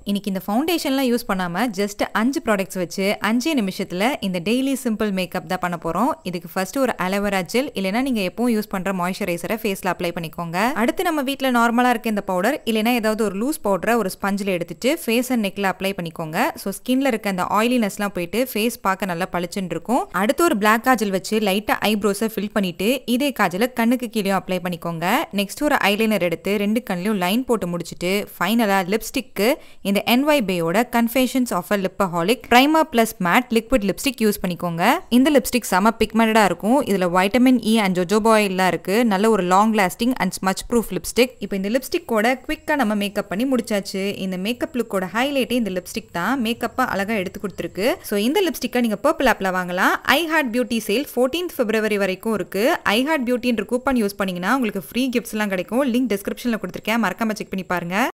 இன்னைக்கு இந்த ஃபவுண்டேஷன்லாம் யூஸ் பண்ணாமல் ஜஸ்ட் அஞ்சு ப்ராடக்ட்ஸ் வச்சு அஞ்சே நிமிஷத்தில் இந்த டெய்லி சிம்பிள் மேக்கப் தான் பண்ண போகிறோம் இதுக்கு ஃபர்ஸ்ட் ஒரு அலோவேரா ஜெல் இல்லைனா நீங்கள் எப்பவும் யூஸ் பண்ணுற மாய்ஸ்சரைசரை ஃபேஸில் அப்ளை பண்ணிக்கோங்க அடுத்து நம்ம வீட்டில் நார்மலாக இருக்க இந்த பவுடர் இல்லைனா ஏதாவது ஒரு லூஸ் பவுடரை ஒரு ஸ்பஞ்சில் எடுத்துட்டு ஃபேஸ் அண்ட் நெக்கில் அப்ளை பண்ணிக்கோங்க ஸோ ஸ்கின்ல இருக்க அந்த ஆயிலினஸ்லாம் போயிட்டு ஃபேஸ் பார்க்க நல்லா பளிச்சுன்னு இருக்கும் அடுத்து ஒரு பிளாக் காஜல் வச்சு லைட்டாக ஐப்ரோஸை ஃபில் பண்ணிட்டு இதே காஜலை கண்ணுக்கு கீழே அப்ளை பண்ணிக்கோங்க நெக்ஸ்ட் ஒரு ஐலைனர் எடுத்து ரெண்டு கண்ணிலையும் லைன் போட்டு முடிச்சுட்டு ஃபைனலாக லிப்ஸ்டிக்கு இந்த என்ஒய் பேயோட confessions of a lipaholic primer plus matte liquid lipstick use பண்ணிக்கோங்க இந்த லிப்ஸ்டிக் செம பிக்மெண்டடாக இருக்கும் இதில் வைட்டமின் இ அண்ட் ஜோஜோபாயிலாம் இருக்கு நல்ல ஒரு long lasting and smudge proof lipstick இப்போ இந்த லிப்ஸ்டிக்கோட குவிக்காக நம்ம மேக்கப் பண்ணி முடிச்சாச்சு இந்த மேக்கப் லுக்கோட ஹைலைட்டே இந்த லிப்ஸ்டிக் தான் மேக்கப்பை அழகாக எடுத்து கொடுத்துருக்கு ஸோ இந்த லிப்ஸ்டிக்கை நீங்கள் பர்பிள் ஆப்பில் வாங்கலாம் I heart beauty sale fourteenth February வரைக்கும் இருக்கு ஐ ஹார்ட் பியூட்டின்ற கூப்பன் யூஸ் பண்ணீங்கன்னா உங்களுக்கு ஃப்ரீ கிஃப்ட்ஸ்லாம் கிடைக்கும் லிங்க் டிஸ்கிரிப்ஷனில் கொடுத்துருக்கேன் மறக்காம செக் பண்ணி பாருங்க